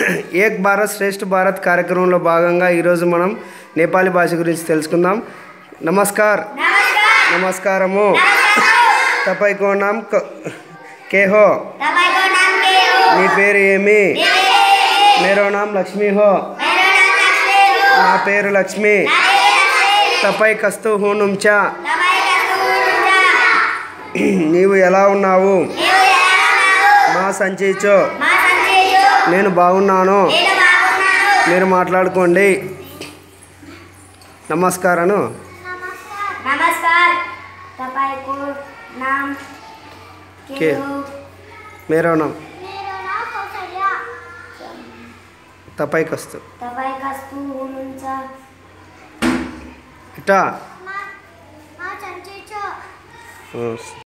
ఏక్ భారత్ శ్రేష్ఠ భారత్ కార్యక్రమంలో భాగంగా ఈరోజు మనం నేపాలీ భాష గురించి తెలుసుకుందాం నమస్కార్ నమస్కారము తపైకో నామ్ క- కేహో तपाईँको नाम के हो మీ పేరు ఏమి మేరో నామ్ లక్ష్మి హో मेरो नाम लक्ष्मी हो నా పేరు లక్ష్మి తపై కస్తూ హూనుంచా तपाईँ कस्तो हुनुहुन्छ నీవు ఎలా ఉన్నావు నీవు ఎలా ఉన్నావు మా సంచయించు మా సంజయ్యు నేను బాగున్నాను నేను బాగున్నాను మీరు మాట్లాడుకోండి నమస్కారను नमस्कार तपाईँको नाम के के? हो మేరో నామ్ मेरो नाम कौशल्या తపై కస్తు तपाईँ कस्तो हुनुहुन्छ ఇటా म सन्चै छु ఆ,